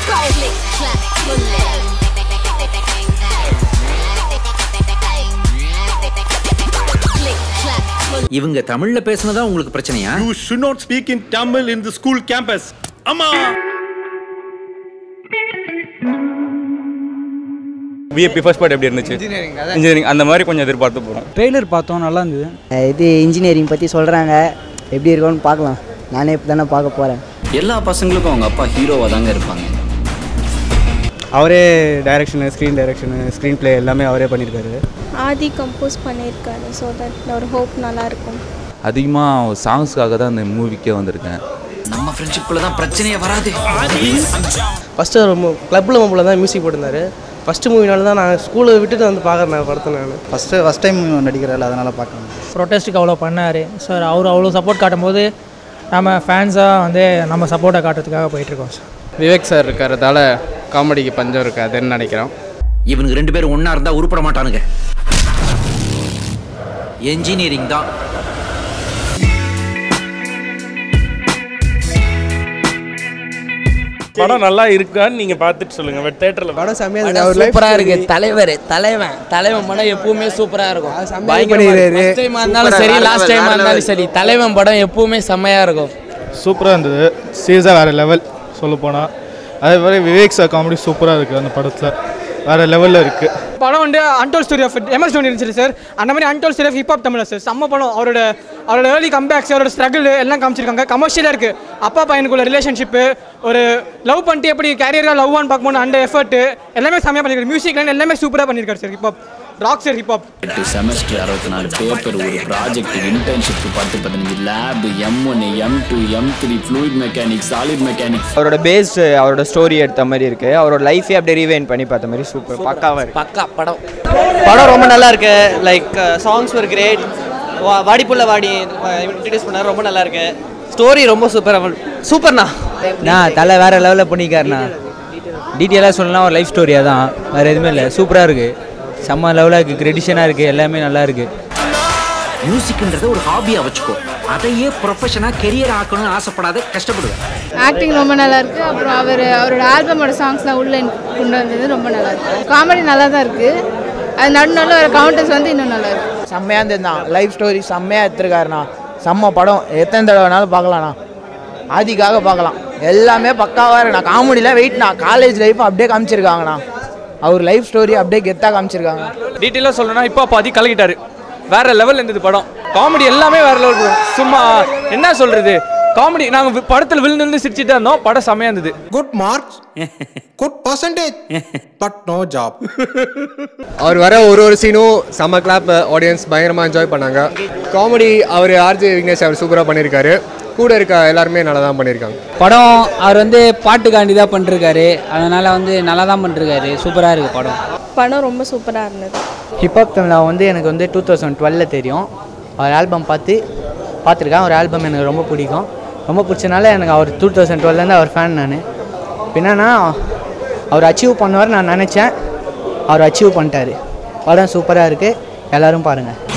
Click, clack, bullet. Click, clack, bullet. இவங்க தமிழ்ல பேசுனதா உங்களுக்கு பிரச்சனையா You should not speak in Tamil in the school campus. Amma! VAP first part எப்படி இருந்துச்சு engineering அந்த மாதிரி கொஞ்சம் எதிர்பார்த்து போகிறோம் ட்ரெய்லர் பார்த்தோம் நல்லா இருந்தது இது இன்ஜினியரிங் பற்றி சொல்கிறாங்க எப்படி இருக்கும்னு பார்க்கலாம் நானே இப்போ தானே பார்க்க போகிறேன் எல்லா பசங்களுக்கும் அவங்க அப்பா ஹீரோவாக தாங்க இருப்பாங்க அவரே direction screen direction screenplay எல்லாமே அவரே பண்ணியிருக்காரு ஆதி கம்போஸ் பண்ணியிருக்காரு ஸோ தட் ஒரு ஹோப் நல்லாயிருக்கும் அதிகமாக சாங்ஸ்க்காக தான் இந்த மூவிக்கே வந்திருக்கேன் நம்ம ஃப்ரெண்ட்ஷிப்ல தான் பிரச்சனையே வராது ஃபஸ்ட்டு ரொம்ப கிளப்பில் மம்பில் தான் மியூசிக் போட்டிருந்தாரு ஃபஸ்ட்டு மூவினால தான் நான் ஸ்கூலை விட்டுட்டு வந்து பார்க்குறேன் படத்தை நான் ஃபஸ்ட்டு ஃபஸ்ட் டைம் நடிக்கிறாள் அதனால் பார்க்கணும் ப்ரொட்டஸ்ட்டுக்கு அவ்வளோ பண்ணார் சார் அவர் அவ்வளோ சப்போர்ட் காட்டும்போது நம்ம ஃபேன்ஸாக வந்து நம்ம சப்போர்ட்டை காட்டுறதுக்காக போயிட்டுருக்கோம் சார் விவேக் சார் இருக்கிறதால காமெடிக்கு பஞ்சம் இருக்காதுன்னு நினைக்கிறோம் இவனுக்கு ரெண்டு பேரும் ஒண்ணா இருந்தா உருப்பட மாட்டானுங்க என்ஜினியரிங் தான் படம் நல்லா இருக்கான்னு நீங்க பார்த்துட்டு சொல்லுங்க பட் தேட்டர்ல படம் செம்மையாக சூப்பராக இருக்கு தலைவர் தலைவன் தலைவன் படம் எப்பவுமே சூப்பராக இருக்கும் பண்ணிடுறாரு. ஃபர்ஸ்ட் டைமாக இருந்தாலும் சரி லாஸ்ட் டைமாக இருந்தாலும் சரி தலைவன் படம் எப்பவுமே செம்மையாக இருக்கும் சூப்பராக இருந்தது சீரியஸாக வேறு லெவல் சொல்ல போனால் அதே மாதிரி விவேக் சார் காமெடி சூப்பராக இருக்குது அந்த படத்தில் வேறு லெவலில் இருக்குது படம் வந்து untold story of MS Dhoni இருந்துச்சு சார் அந்த மாதிரி untold story of hip hop Tamil sir செம்ம படம் அவரோட அவரோட ஏர்லி கம்பேக்ஸ் அவரோட ஸ்ட்ரகிள் எல்லாம் காமிச்சிருக்காங்க கமர்ஷியலாக இருக்குது அப்பா பையனுக்குள்ள ரிலேஷன்ஷிப்பு ஒரு லவ் பண்ணிட்டு எப்படி கேரியராக லவ்வான்னு பார்க்கும்போது அந்த எஃபர்ட் எல்லாமே செம்மையாக பண்ணியிருக்காரு மியூசிக் லைன் எல்லாமே சூப்பராக பண்ணியிருக்காரு sir hip hop rock sir hip hop எட்டு செமஸ்டர் அறுபத்தி நாலு பேப்பர் ஒரு ப்ராஜெக்ட் இன்டர்ன்ஷிப் பத்து பதினஞ்சு லேப் எம் ஒன்று M two M three fluid mechanics solid mechanics அவரோட பேஸ்ட் அவரோட ஸ்டோரி எடுத்த மாதிரி இருக்கு அவரோட லைஃபே அப்படியே ரீவைன் பண்ணி பார்த்த மாதிரி சூப்பர் பக்காவாக இருக்கு பக்கா படம் படம் ரொம்ப நல்லா இருக்கு லைக் சாங்ஸ் ஒரு கிரேட் வாடிப்புள்ள வாடி இன்ட்ரடியூஸ் பண்ணார் ரொம்ப நல்லா இருக்கு ஸ்டோரி ரொம்ப சூப்பராக சூப்பர்ண்ணா நான் தலை வேறு லெவலில் பண்ணிக்காருண்ணா டீட்டெயிலாக சொல்லலாம் ஒரு லைஃப் ஸ்டோரியாக தான் வேறு எதுவுமே இல்லை சூப்பராக இருக்குது செம்ம லெவலாக இருக்குது கிரெடிஷனாக இருக்குது எல்லாமே நல்லா இருக்குது மியூசிக்ன்றத ஒரு ஹாபியா வச்சுக்கோ அதையே ப்ரொஃபஷனா கெரியர் ஆக்கணும்னு ஆசைப்படாத கஷ்டப்படுவேன் ஆக்டிங் ரொம்ப நல்லா இருக்கு அப்புறம் அவர் அவரோட ஆல்பமோட சாங்ஸ்லாம் உள்ள கொண்டு வந்தது ரொம்ப நல்லா இருக்கு காமெடி நல்லா தான் இருக்கு அது நடு நடுவில் வர கவுண்டர்ஸ் வந்து இன்னும் நல்லா இருக்கு செம்மையாக இருந்ததுண்ணா லைஃப் ஸ்டோரி செம்மையாக எடுத்துருக்காருண்ணா செம்ம படம் எத்தனை தடவை வேணாலும் பார்க்கலாண்ணா ஆதிக்காக பார்க்கலாம் எல்லாமே பக்காவாக இருக்குண்ணா காமெடியில் வெயிட்ண்ணா காலேஜ் லைஃப் அப்படியே காமிச்சிருக்காங்கண்ணா அவர் லைஃப் ஸ்டோரி அப்படியே கெத்தாக காமிச்சிருக்காங்க டீட்டெயிலாக சொல்லணும்னா இப்போ பாதி கலக்கிட்டாரு வேற லெவல் இருந்தது படம் காமெடி எல்லாமே வேற லெவல் சும்மா என்ன சொல்றது காமெடி நாங்கள் படத்தில் விழுந்து சிரிச்சுட்டு இருந்தோம் படம் செம்மையாக இருந்தது good marks good percentage but no job அவர் வர ஒரு ஒரு சீனும் செம்ம கிளாப் ஆடியன்ஸ் பயங்கரமாக என்ஜாய் பண்ணாங்க காமெடி அவர் ஆர்ஜே விக்னேஷ் அவர் சூப்பராக பண்ணியிருக்காரு கூட இருக்க எல்லாருமே நல்லா தான் பண்ணியிருக்காங்க படம் அவர் வந்து பாட்டுக்காண்டி தான் பண்ணிருக்காரு அதனால் வந்து நல்லா தான் பண்ணிருக்காரு சூப்பராக இருக்குது படம் படம் ரொம்ப சூப்பராக இருந்தது ஹிப்ஹாப் தமிழா வந்து எனக்கு வந்து டூ தௌசண்ட் டுவெலில் தெரியும் அவர் ஆல்பம் பார்த்து பார்த்துருக்கேன் அவர் ஆல்பம் எனக்கு ரொம்ப பிடிக்கும் ரொம்ப பிடிச்சனால எனக்கு அவர் டூ தௌசண்ட் டுவெல்லேருந்து அவர் ஃபேன் நான் என்னன்னா அவர் அச்சீவ் பண்ணுவார் நான் நினச்சேன் அவர் அச்சீவ் பண்ணிட்டாரு படம் சூப்பராக இருக்குது எல்லோரும் பாருங்கள்